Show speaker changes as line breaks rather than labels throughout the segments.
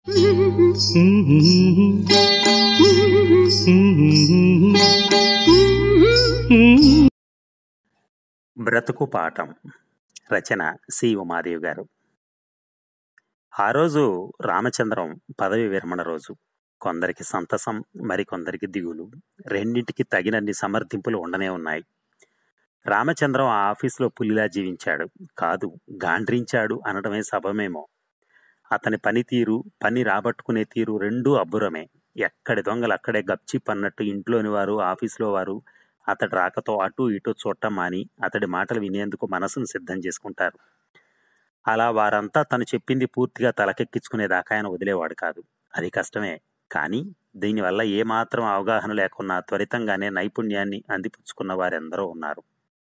బ్రతుకు పాఠం రచన సి ఉమాదేవి గారు ఆ రోజు రామచంద్రం పదవి విరమణ రోజు కొందరికి సంతసం మరికొందరికి దిగులు రెండింటికి తగినన్ని సమర్థింపులు ఉండనే ఉన్నాయి రామచంద్రం ఆ ఆఫీసులో పులిలా జీవించాడు కాదు గాండ్రించాడు అనడమే సభమేమో అతని పనితీరు పని రాబట్టుకునే తీరు రెండూ అబ్బురమే ఎక్కడి దొంగలు అక్కడే గప్చి పన్నట్టు ఇంట్లోని వారు ఆఫీసులో వారు అతడి రాకతో అటు ఇటు చూడటం మాని అతడి మాటలు వినేందుకు మనసును సిద్ధం చేసుకుంటారు అలా వారంతా తను చెప్పింది పూర్తిగా తలకెక్కించుకునేదాకా ఆయన వదిలేవాడు కాదు అది కష్టమే కానీ దీనివల్ల ఏమాత్రం అవగాహన లేకున్నా త్వరితంగానే నైపుణ్యాన్ని అందిపుచ్చుకున్న వారెందరో ఉన్నారు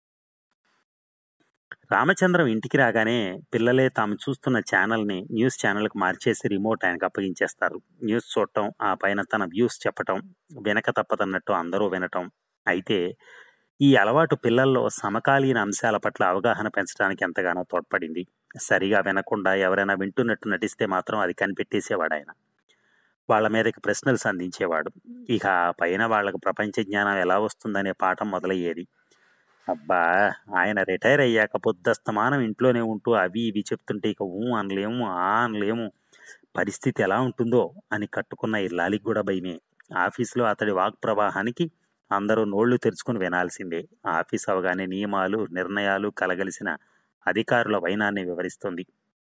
రామచంద్రం ఇంటికి రాగానే పిల్లలే తాము చూస్తున్న ఛానల్ని న్యూస్ ఛానల్కి మార్చేసి రిమోట్ ఆయనకు అప్పగించేస్తారు న్యూస్ చూడటం ఆ పైన తన వ్యూస్ చెప్పటం వెనక తప్పదన్నట్టు అందరూ వినటం అయితే ఈ అలవాటు పిల్లల్లో సమకాలీన అంశాల పట్ల అవగాహన పెంచడానికి ఎంతగానో తోడ్పడింది సరిగా వినకుండా ఎవరైనా వింటున్నట్టు నటిస్తే మాత్రం అది కనిపెట్టేసేవాడు ఆయన వాళ్ళ మీదకి ప్రశ్నలు సంధించేవాడు ఇక ఆ పైన వాళ్ళకు ప్రపంచ జ్ఞానం ఎలా వస్తుందనే పాఠం మొదలయ్యేది అబ్బా ఆయన రిటైర్ అయ్యాక పొద్దస్తమానం ఇంట్లోనే ఉంటూ అవి ఇవి చెప్తుంటే ఇక ఊ అనలేము ఆ అనలేము పరిస్థితి ఎలా ఉంటుందో అని కట్టుకున్న ఇల్లాలికి కూడా భయమే ఆఫీసులో అతడి వాక్ ప్రవాహానికి అందరూ నోళ్లు తెరుచుకుని వినాల్సిందే ఆఫీస్ అవగానే నియమాలు నిర్ణయాలు కలగలిసిన అధికారుల వైనాన్ని వివరిస్తుంది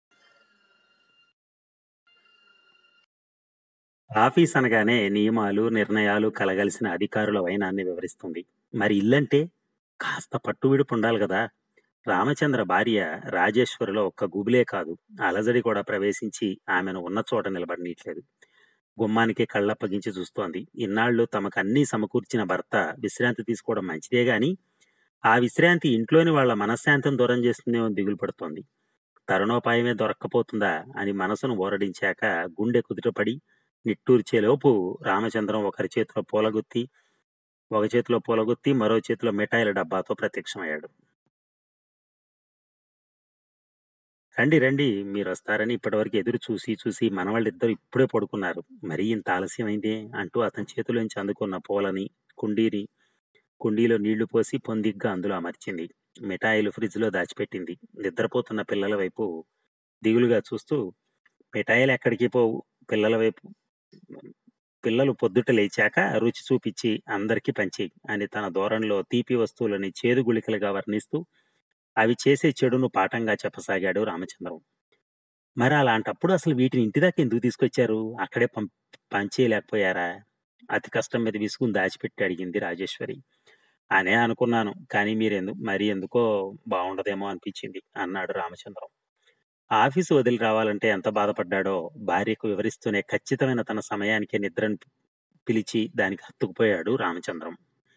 ఆఫీస్ అనగానే నియమాలు నిర్ణయాలు కలగలిసిన అధికారుల వైనాన్ని వివరిస్తుంది మరి ఇల్లంటే కాస్త పట్టువిడుపు ఉండాలి కదా రామచంద్ర భార్య రాజేశ్వరిలో ఒక్క గుబులే కాదు అలజడి కూడా ప్రవేశించి ఆమెను ఉన్న చోట నిలబడనీయట్లేదు గుమ్మానికి కళ్ళప్పగించి చూస్తోంది ఇన్నాళ్ళు తమకు అన్నీ సమకూర్చిన భర్త విశ్రాంతి తీసుకోవడం మంచిదే గాని ఆ విశ్రాంతి ఇంట్లోని వాళ్ళ మనశ్శాంతం దూరం చేస్తుందేమో దిగులు పడుతోంది తరుణోపాయమే దొరక్కపోతుందా అని మనసును ఓరడించాక గుండె కుదుటపడి నిట్టూర్చేలోపు రామచంద్రం ఒకరి చేతిలో పూలగుత్తి ఒక చేతిలో పూలగుత్తి మరో చేతిలో మిఠాయిల డబ్బాతో ప్రత్యక్షమయ్యాడు రండి రండి మీరు వస్తారని ఇప్పటివరకు ఎదురు చూసి చూసి మనవాళ్ళిద్దరు ఇప్పుడే పడుకున్నారు మరీ ఇంత ఆలస్యమైందే అంటూ అతని చేతిలోంచి అందుకున్న పూలని కుండీని కుండీలో నీళ్లు పోసి పొందిగ్గా అందులో అమర్చింది మిఠాయిలు ఫ్రిడ్జ్లో దాచిపెట్టింది నిద్రపోతున్న పిల్లల వైపు దిగులుగా చూస్తూ మిఠాయిలు ఎక్కడికి పోవు పిల్లల వైపు పిల్లలు పొద్దుట లేచాక రుచి చూపించి అందరికీ పంచి అని తన ధోరణిలో తీపి వస్తువులని చేదు గుళికలుగా వర్ణిస్తూ అవి చేసే చెడును పాఠంగా చెప్పసాగాడు రామచంద్రం మరి అలాంటప్పుడు అసలు వీటిని ఇంటి దాకా ఎందుకు తీసుకొచ్చారు అక్కడే పం పంచేయలేకపోయారా అతి కష్టం మీద విసుగుని దాచిపెట్టి అడిగింది రాజేశ్వరి అనే అనుకున్నాను కానీ మీరెందుకు మరి ఎందుకో బాగుండదేమో అనిపించింది అన్నాడు రామచంద్రం ఆఫీసు వదిలి రావాలంటే ఎంత బాధపడ్డాడో భార్యకు వివరిస్తూనే ఖచ్చితమైన తన సమయానికి నిద్రను పిలిచి దానికి హత్తుకుపోయాడు రామచంద్రం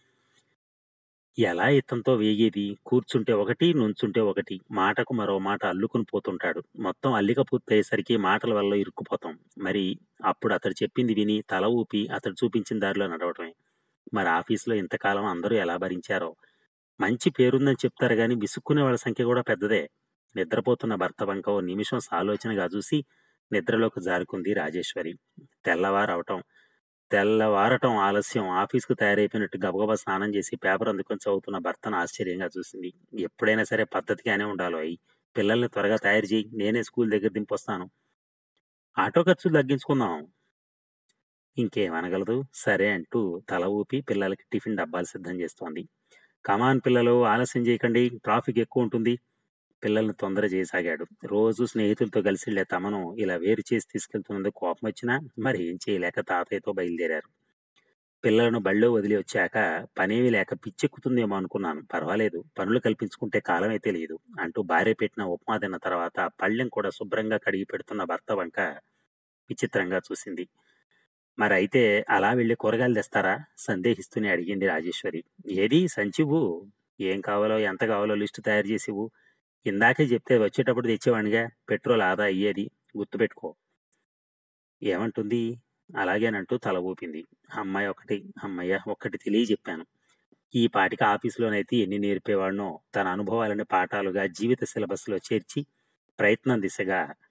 ఎలా ఇతంతో వేగేది కూర్చుంటే ఒకటి నుంచుంటే ఒకటి మాటకు మరో మాట అల్లుకుని పోతుంటాడు మొత్తం అల్లిక పూర్తయ్యేసరికి మాటల వల్ల ఇరుక్కుపోతాం మరి అప్పుడు అతడు చెప్పింది విని తల ఊపి అతడు చూపించిన దారిలో నడవటమే మరి ఆఫీసులో ఇంతకాలం అందరూ ఎలా భరించారో మంచి పేరుందని చెప్తారు గాని విసుక్కునే వాళ్ళ సంఖ్య కూడా పెద్దదే నిద్రపోతున్న భర్త వంక ఓ నిమిషం సాలోచనగా చూసి నిద్రలోకి జారుకుంది రాజేశ్వరి తెల్లవారవటం తెల్లవారటం ఆలస్యం ఆఫీస్కు తయారైపోయినట్టు గబగబా స్నానం చేసి పేపర్ అందుకొని చదువుతున్న భర్తను ఆశ్చర్యంగా చూసింది ఎప్పుడైనా సరే పద్ధతిగానే ఉండాలో అయి పిల్లల్ని త్వరగా తయారు చేయి నేనే స్కూల్ దగ్గర దింపొస్తాను ఆటో ఖర్చులు తగ్గించుకుందాం ఇంకేమనగలదు సరే అంటూ తల ఊపి పిల్లలకి టిఫిన్ డబ్బాలు సిద్ధం చేస్తోంది కమాన్ పిల్లలు ఆలస్యం చేయకండి ట్రాఫిక్ ఎక్కువ ఉంటుంది పిల్లల్ని తొందర చేయసాగాడు రోజు స్నేహితులతో కలిసి వెళ్ళే తమను ఇలా వేరు చేసి తీసుకెళ్తున్నందుకు కోపం వచ్చినా మరి ఏం చేయలేక తాతయ్యతో బయలుదేరారు పిల్లలను బళ్ళో వదిలి వచ్చాక పనేమి లేక పిచ్చెక్కుతుందేమో అనుకున్నాను పర్వాలేదు పనులు కల్పించుకుంటే కాలమే తెలియదు అంటూ భార్య పెట్టిన ఉప్మా తిన్న తర్వాత పళ్ళెం కూడా శుభ్రంగా కడిగి పెడుతున్న భర్త వంక విచిత్రంగా చూసింది మరి అయితే అలా వెళ్ళి కూరగాయలు తెస్తారా సందేహిస్తూనే అడిగింది రాజేశ్వరి ఏది సంచివు ఏం కావాలో ఎంత కావాలో లిస్టు తయారు చేసివు ఇందాకే చెప్తే వచ్చేటప్పుడు తెచ్చేవాడిగా పెట్రోల్ ఆదా అయ్యేది గుర్తుపెట్టుకో ఏమంటుంది అలాగేనంటూ తల ఊపింది అమ్మాయి ఒకటి అమ్మయ్య ఒక్కటి తెలియ చెప్పాను ఈ పాటికి ఆఫీసులోనైతే ఎన్ని నేర్పేవాడినో తన అనుభవాలని పాఠాలుగా జీవిత సిలబస్లో చేర్చి ప్రయత్నం దిశగా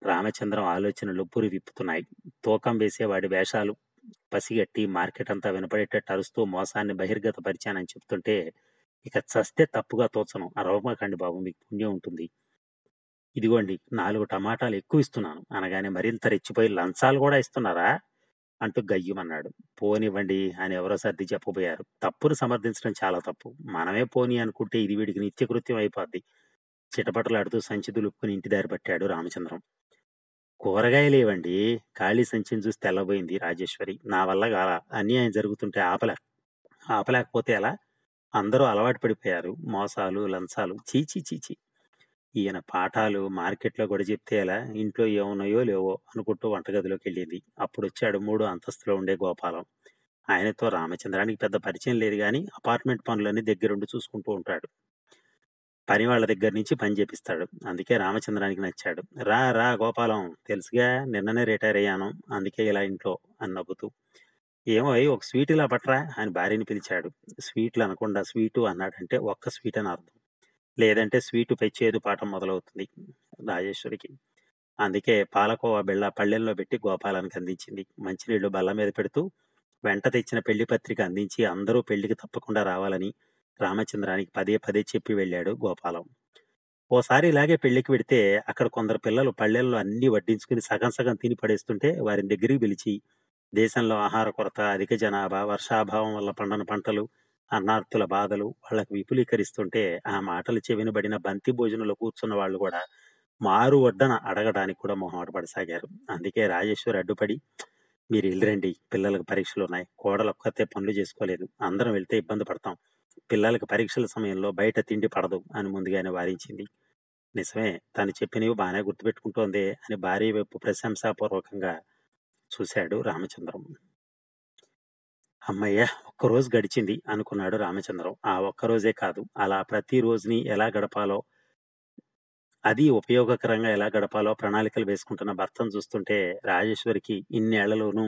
రామచంద్రం ఆలోచనలు పురి విప్పుతున్నాయి తూకం వేసేవాడి వేషాలు పసిగట్టి మార్కెట్ అంతా వినపడేటట్టు అరుస్తూ మోసాన్ని బహిర్గతపరిచానని చెప్తుంటే ఇక చస్తే తప్పుగా తోచను అరవమాకండి బాబు మీకు పుణ్యం ఉంటుంది ఇదిగోండి నాలుగు టమాటాలు ఎక్కువ ఇస్తున్నాను అనగానే మరింత రెచ్చిపోయి లంచాలు కూడా ఇస్తున్నారా అంటూ గయ్యమన్నాడు పోనివ్వండి అని ఎవరో సర్ది చెప్పబోయారు తప్పును సమర్థించడం చాలా తప్పు మనమే పోని అనుకుంటే ఇది వీడికి నిత్యకృత్యం అయిపోద్ది చిటపటలాడుతూ సంచి దులుపుకుని ఇంటి దారి పట్టాడు రామచంద్రం కూరగాయలు ఇవ్వండి ఖాళీ సంచిని చూసి తెల్లబోయింది రాజేశ్వరి నా వల్ల కాల అన్యాయం జరుగుతుంటే ఆపలే ఆపలేకపోతే ఎలా అందరూ అలవాటు పడిపోయారు మోసాలు లంచాలు చీచి చీచి ఈయన పాఠాలు మార్కెట్లో కూడా చెప్తే ఎలా ఇంట్లో ఏమున్నాయో లేవో అనుకుంటూ వంటగదిలోకి వెళ్ళింది అప్పుడు వచ్చాడు మూడో అంతస్తులో ఉండే గోపాలం ఆయనతో రామచంద్రానికి పెద్ద పరిచయం లేదు కానీ అపార్ట్మెంట్ పనులన్నీ దగ్గరుండి చూసుకుంటూ ఉంటాడు పని వాళ్ళ దగ్గర నుంచి పని చేపిస్తాడు అందుకే రామచంద్రానికి నచ్చాడు రా రా గోపాలం తెలుసుగా నిన్ననే రిటైర్ అయ్యాను అందుకే ఇలా ఇంట్లో అని నవ్వుతూ ఏమో అయ్యి ఒక స్వీట్ ఇలా పట్రా అని భార్యని పిలిచాడు స్వీట్లు అనకుండా స్వీటు అన్నాడంటే ఒక్క స్వీట్ అని అర్థం లేదంటే స్వీటు పెంచేదు పాఠం మొదలవుతుంది రాజేశ్వరికి అందుకే పాలకోవా బిళ్ళ పళ్ళెల్లో పెట్టి గోపాలానికి అందించింది మంచినీళ్లు బల్ల మీద పెడుతూ వెంట తెచ్చిన పెళ్లి పత్రిక అందించి అందరూ పెళ్లికి తప్పకుండా రావాలని రామచంద్రానికి పదే పదే చెప్పి వెళ్ళాడు గోపాలం ఓసారి ఇలాగే పెళ్లికి వెడితే అక్కడ కొందరు పిల్లలు పళ్ళెల్లో అన్ని వడ్డించుకుని సగం సగం తిని పడేస్తుంటే వారిని దగ్గరికి పిలిచి దేశంలో ఆహార కొరత అధిక జనాభా వర్షాభావం వల్ల పండని పంటలు అన్నార్తుల బాధలు వాళ్ళకు విపులీకరిస్తుంటే ఆ మాటలు చెవినబడిన బంతి భోజనంలో కూర్చున్న వాళ్ళు కూడా మారు వడ్డన అడగడానికి కూడా మొహమాట పడసాగారు అందుకే రాజేశ్వరి అడ్డుపడి మీరు వెళ్ళిరండి పిల్లలకు పరీక్షలు ఉన్నాయి కోడలు ఒక్కతే పనులు చేసుకోలేదు అందరం వెళ్తే ఇబ్బంది పడతాం పిల్లలకు పరీక్షల సమయంలో బయట తిండి పడదు అని ముందుగానే వారించింది నిజమే తను చెప్పినవి బాగానే గుర్తుపెట్టుకుంటోంది అని భార్య వైపు ప్రశంసాపూర్వకంగా చూశాడు రామచంద్రం అమ్మయ్య ఒక్కరోజు గడిచింది అనుకున్నాడు రామచంద్రం ఆ ఒక్క రోజే కాదు అలా ప్రతి రోజుని ఎలా గడపాలో అది ఉపయోగకరంగా ఎలా గడపాలో ప్రణాళికలు వేసుకుంటున్న భర్తను చూస్తుంటే రాజేశ్వరికి ఇన్నేళ్లలోనూ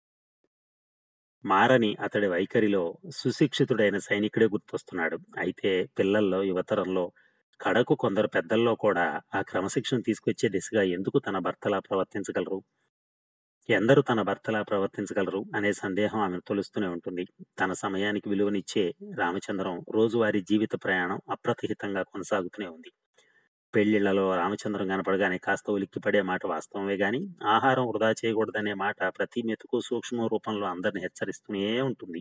మారని అతడి వైఖరిలో సుశిక్షితుడైన సైనికుడే గుర్తొస్తున్నాడు అయితే పిల్లల్లో యువతరంలో కడకు కొందరు పెద్దల్లో కూడా ఆ క్రమశిక్షణ తీసుకొచ్చే దిశగా ఎందుకు తన భర్తలా ప్రవర్తించగలరు ఎందరూ తన భర్తలా ప్రవర్తించగలరు అనే సందేహం ఆమె తొలుస్తూనే ఉంటుంది తన సమయానికి విలువనిచ్చే రామచంద్రం రోజువారీ జీవిత ప్రయాణం అప్రతిహితంగా కొనసాగుతూనే ఉంది పెళ్లిళ్లలో రామచంద్రం కనపడగానే కాస్త ఉలిక్కిపడే మాట వాస్తవమే గాని ఆహారం వృధా చేయకూడదనే మాట ప్రతి మెతుకు సూక్ష్మ రూపంలో అందరిని హెచ్చరిస్తూనే ఉంటుంది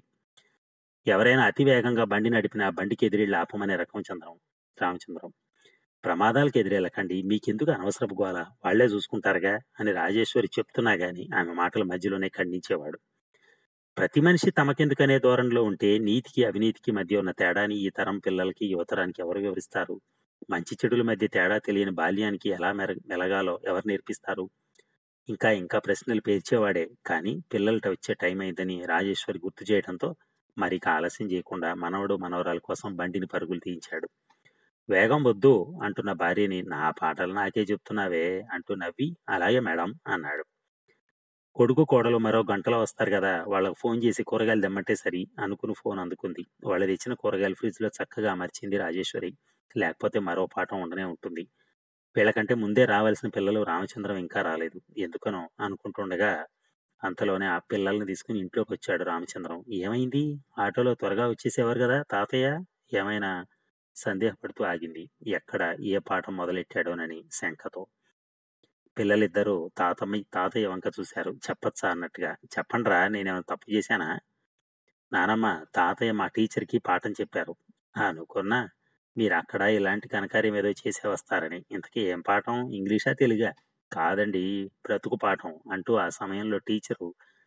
ఎవరైనా అతి వేగంగా బండి నడిపిన ఆ బండికి ఎదిరిళ్ళు ఆపమనే రకం చంద్రం రామచంద్రం ప్రమాదాలకు ఎదురెళ్ళకండి మీకెందుకు అనవసరపు గోల వాళ్లే చూసుకుంటారుగా అని రాజేశ్వరి చెప్తున్నా గాని ఆమె మాటల మధ్యలోనే ఖండించేవాడు ప్రతి మనిషి తమకెందుకనే ధోరణిలో ఉంటే నీతికి అవినీతికి మధ్య ఉన్న తేడాని ఈ తరం పిల్లలకి యువతరానికి ఎవరు వివరిస్తారు మంచి చెడుల మధ్య తేడా తెలియని బాల్యానికి ఎలా మెర మెలగాలో ఎవరు నేర్పిస్తారు ఇంకా ఇంకా ప్రశ్నలు పేర్చేవాడే కానీ పిల్లలట వచ్చే టైం అయిందని రాజేశ్వరి గుర్తు చేయడంతో మరిక ఆలస్యం చేయకుండా మనవడు మనవరాల కోసం బండిని పరుగులు తీయించాడు వేగం వద్దు అంటున్న భార్యని నా పాటలు నాకే చెప్తున్నావే అంటూ నవ్వి అలాగే మేడం అన్నాడు కొడుకు కోడలు మరో గంటలో వస్తారు కదా వాళ్ళకు ఫోన్ చేసి కూరగాయలు తెమ్మంటే సరి అనుకుని ఫోన్ అందుకుంది వాళ్ళు తెచ్చిన కూరగాయలు ఫ్రిడ్జ్ లో చక్కగా అమర్చింది రాజేశ్వరి లేకపోతే మరో పాఠం ఉండనే ఉంటుంది వీళ్ళకంటే ముందే రావాల్సిన పిల్లలు రామచంద్రం ఇంకా రాలేదు ఎందుకనో అనుకుంటుండగా అంతలోనే ఆ పిల్లల్ని తీసుకుని ఇంట్లోకి వచ్చాడు రామచంద్రం ఏమైంది ఆటోలో త్వరగా వచ్చేసేవారు కదా తాతయ్య ఏమైనా సందేహపడుతూ ఆగింది ఎక్కడ ఏ పాఠం మొదలెట్టాడోనని శంకతో పిల్లలిద్దరూ తాతమ్మ తాతయ్య వంక చూశారు చెప్పచ్చా అన్నట్టుగా చెప్పండ్రా నేనేమైనా తప్పు చేశానా నానమ్మ తాతయ్య మా టీచర్కి పాఠం చెప్పారు అనుకున్నా మీరు అక్కడ ఇలాంటి కనకార్యం ఏదో చేసే వస్తారని ఇంతకీ ఏం పాఠం ఇంగ్లీషా తెలుగా కాదండి బ్రతుకు పాఠం అంటూ ఆ సమయంలో టీచరు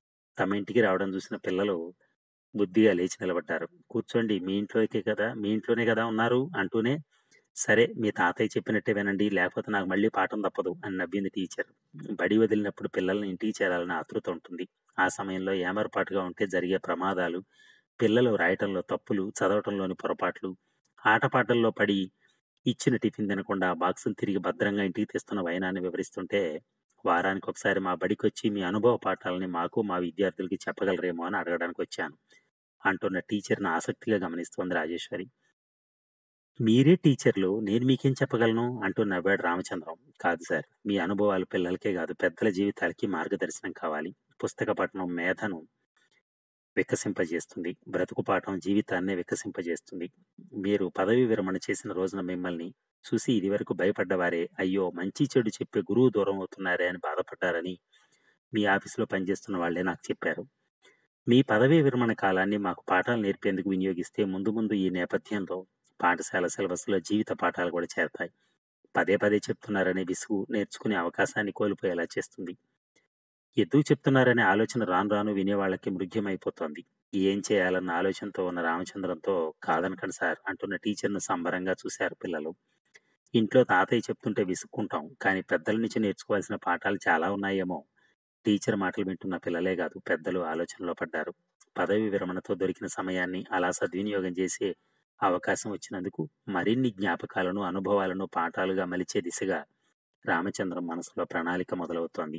తమ ఇంటికి రావడం చూసిన పిల్లలు బుద్ధిగా లేచి నిలబడ్డారు కూర్చోండి మీ ఇంట్లోకే కదా మీ ఇంట్లోనే కదా ఉన్నారు అంటూనే సరే మీ తాతయ్య చెప్పినట్టే వినండి లేకపోతే నాకు మళ్ళీ పాఠం తప్పదు అని నవ్వింది టీచర్ బడి వదిలినప్పుడు పిల్లల్ని ఇంటికి చేరాలని ఆతృత ఉంటుంది ఆ సమయంలో ఏమరపాటుగా ఉంటే జరిగే ప్రమాదాలు పిల్లలు రాయటంలో తప్పులు చదవటంలోని పొరపాట్లు ఆటపాటల్లో పడి ఇచ్చిన టిఫిన్ తినకుండా బాక్సులు తిరిగి భద్రంగా ఇంటికి తెస్తున్న వైనాన్ని వివరిస్తుంటే వారానికి ఒకసారి మా బడికి వచ్చి మీ అనుభవ పాఠాలని మాకు మా విద్యార్థులకి చెప్పగలరేమో అని అడగడానికి వచ్చాను అంటున్న టీచర్ని ఆసక్తిగా గమనిస్తోంది రాజేశ్వరి మీరే టీచర్లు నేను మీకేం చెప్పగలను అంటూ నవ్వాడు రామచంద్రం కాదు సార్ మీ అనుభవాలు పిల్లలకే కాదు పెద్దల జీవితాలకి మార్గదర్శనం కావాలి పుస్తక పఠనం మేధను వికసింపజేస్తుంది బ్రతుకు పాఠం జీవితాన్నే వికసింపజేస్తుంది మీరు పదవి విరమణ చేసిన రోజున మిమ్మల్ని చూసి ఇదివరకు భయపడ్డవారే అయ్యో మంచి చెడు చెప్పే గురువు దూరం అవుతున్నారే అని బాధపడ్డారని మీ ఆఫీసులో పనిచేస్తున్న వాళ్లే నాకు చెప్పారు మీ పదవీ విరమణ కాలాన్ని మాకు పాఠాలు నేర్పేందుకు వినియోగిస్తే ముందు ముందు ఈ నేపథ్యంలో పాఠశాల సిలబస్లో జీవిత పాఠాలు కూడా చేరతాయి పదే పదే చెప్తున్నారనే విసుగు నేర్చుకునే అవకాశాన్ని కోల్పోయేలా చేస్తుంది ఎందుకు చెప్తున్నారనే ఆలోచన రాను రాను వినేవాళ్ళకి మృగ్యమైపోతోంది ఏం చేయాలన్న ఆలోచనతో ఉన్న రామచంద్రంతో కాదనకండి సార్ అంటున్న టీచర్ను సంబరంగా చూశారు పిల్లలు ఇంట్లో తాతయ్య చెప్తుంటే విసుక్కుంటాం కానీ పెద్దల నుంచి నేర్చుకోవాల్సిన పాఠాలు చాలా ఉన్నాయేమో టీచర్ మాటలు వింటున్న పిల్లలే కాదు పెద్దలు ఆలోచనలో పడ్డారు పదవి విరమణతో దొరికిన సమయాన్ని అలా సద్వినియోగం చేసే అవకాశం వచ్చినందుకు మరిన్ని జ్ఞాపకాలను అనుభవాలను పాఠాలుగా మలిచే దిశగా రామచంద్రం మనసులో ప్రణాళిక మొదలవుతోంది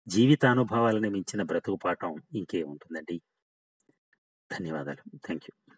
జీవితానుభవాలను మించిన బ్రతుకు పాఠం ఇంకే ఉంటుందండి ధన్యవాదాలు థ్యాంక్ యూ